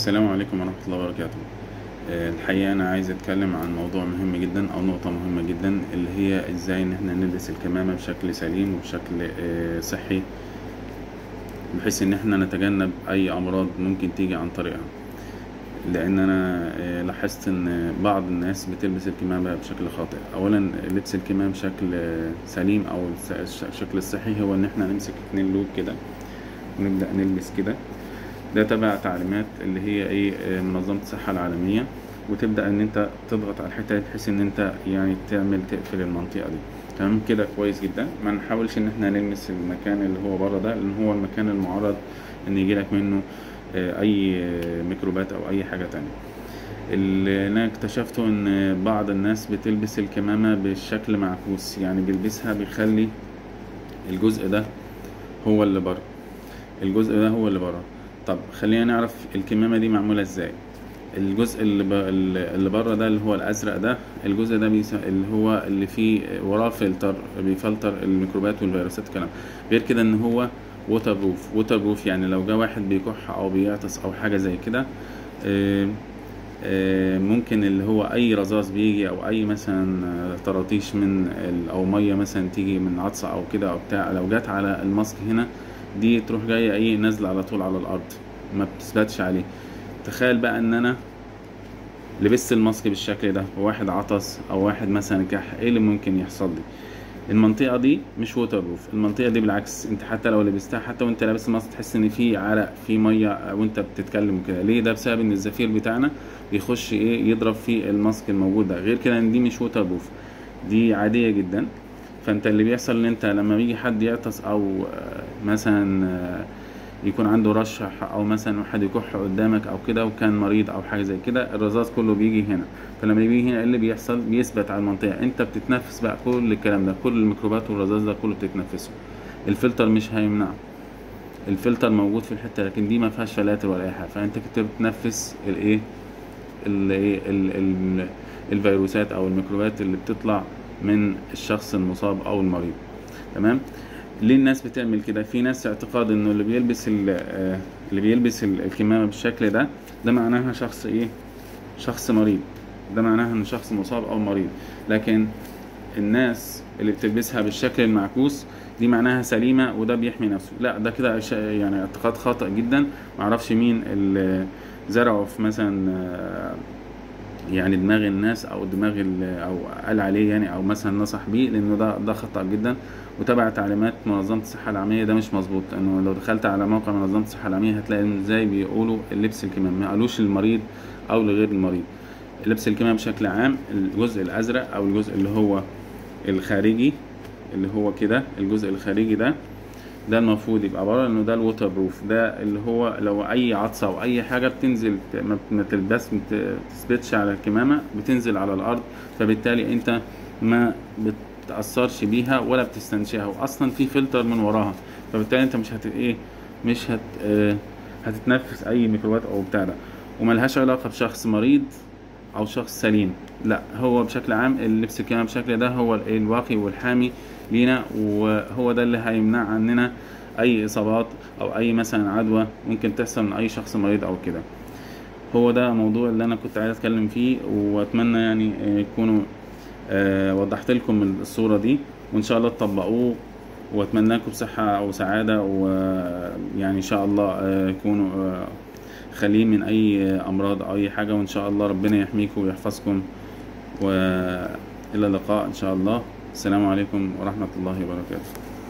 السلام عليكم ورحمة الله وبركاته آه، الحقيقة أنا عايز أتكلم عن موضوع مهم جدا أو نقطة مهمة جدا اللي هي إزاي إن إحنا نلبس الكمامة بشكل سليم وبشكل آه، صحي بحيث إن إحنا نتجنب أي أمراض ممكن تيجي عن طريقها لأن أنا آه، لاحظت إن بعض الناس بتلبس الكمامة بشكل خاطئ أولا لبس الكمام بشكل آه، سليم أو الس- الشكل الصحي هو إن إحنا نمسك اتنين لوب كده ونبدأ نلبس كده ده تبع تعليمات اللي هي ايه آه، منظمة الصحة العالمية وتبدأ ان انت تضغط على الحتة دي بحيث ان انت يعني تعمل تقفل المنطقة دي تمام كده كويس جدا ما نحاولش ان احنا نلمس المكان اللي هو بره ده لان هو المكان المعرض ان يجيلك منه آه، اي آه، ميكروبات او اي حاجة تانية اللي انا اكتشفته ان بعض الناس بتلبس الكمامة بشكل معكوس يعني بيلبسها بيخلي الجزء ده هو اللي بره الجزء ده هو اللي بره طب خلينا نعرف الكمامة دي معمولة ازاي الجزء اللي, ب... اللي بره ده اللي هو الازرق ده الجزء ده بيس... اللي هو اللي فيه وراه فلتر بيفلتر الميكروبات والفيروسات الكلام غير كده ان هو ووتر بروف ووتر بروف يعني لو جه واحد بيكح او بيعطس او حاجه زي كده آه، آه، ممكن اللي هو اي رذاذ بيجي او اي مثلا آه، طراطيش من ال- او ميه مثلا تيجي من عطسه او كده او بتاع لو جت على الماسك هنا دي تروح جايه ايه نازله على طول على الارض ما بتثبتش عليه تخيل بقى ان انا لبست الماسك بالشكل ده وواحد عطس او واحد مثلا كح ايه اللي ممكن يحصل لي المنطقه دي مش ووتر بروف المنطقه دي بالعكس انت حتى لو لبستها حتى وانت لابس الماسك تحس ان في عرق في ميه وانت بتتكلم وكده ليه ده بسبب ان الزفير بتاعنا بيخش ايه يضرب في الماسك الموجود ده غير كده ان دي مش ووتر بروف دي عاديه جدا فانت اللي بيحصل ان انت لما بيجي حد يعطس او آه، مثلا آه، يكون عنده رشح او مثلا واحد يكح قدامك او كده وكان مريض او حاجه زي كده الرذاذ كله بيجي هنا فلما بيجي هنا إيه اللي بيحصل بيثبت على المنطقه انت بتتنفس بقى كل الكلام ده كل الميكروبات والرذاذ ده كله بتتنفسه الفلتر مش هيمنعه الفلتر موجود في الحته لكن دي ما فيهاش فلاتر ولا اي حاجه فانت كنت بتنفس الايه الايه ال- ال- الفيروسات او الميكروبات اللي بتطلع من الشخص المصاب او المريض تمام ليه الناس بتعمل كده في ناس اعتقاد انه اللي بيلبس ال- آه، اللي بيلبس ال- الكمامه بالشكل ده ده معناها شخص ايه شخص مريض ده معناها ان شخص مصاب او مريض لكن الناس اللي بتلبسها بالشكل المعكوس دي معناها سليمة وده بيحمي نفسه لا ده كده ش- يعني اعتقاد خاطئ جدا معرفش مين اللي زرعه في مثلا آه، يعني دماغ الناس او دماغ ال- او قال عليه يعني او مثلا نصح بيه لانه ده ده خطأ جدا وتبع تعليمات منظمة الصحة العالمية ده مش مظبوط انه لو دخلت على موقع منظمة الصحة العالمية هتلاقي إن ازاي بيقولوا اللبس الكمام ما قالوش للمريض او لغير المريض لبس الكمام بشكل عام الجزء الازرق او الجزء اللي هو الخارجي اللي هو كده الجزء الخارجي ده ده المفروض يبقى بره لانه ده الووتر بروف ده اللي هو لو اي عطسه او اي حاجه بتنزل ما ما تلبس ما تثبتش على الكمامه بتنزل على الارض فبالتالي انت ما بتاثرش بيها ولا بتستنشقها واصلا في فلتر من وراها فبالتالي انت مش هت ايه مش هت آه هتتنفس اي ميكروبات او بتاع ده وملهاش علاقه بشخص مريض او شخص سليم لا هو بشكل عام اللبس الكمامه بالشكل ده هو ال- الواقي والحامي لينا وهو ده اللي هيمنع عننا اي اصابات او اي مثلا عدوى ممكن تحصل من اي شخص مريض او كده هو ده موضوع اللي انا كنت عايز اتكلم فيه واتمنى يعني آه، يكونوا آه، وضحت لكم الصورة دي وان شاء الله تطبقوه واتمنى لكم صحة وسعادة ويعني ان شاء الله آه، يكونوا آه، خاليين من اي آه، امراض او اي حاجة وان شاء الله ربنا يحميكم ويحفظكم والى اللقاء ان شاء الله السلام عليكم ورحمة الله وبركاته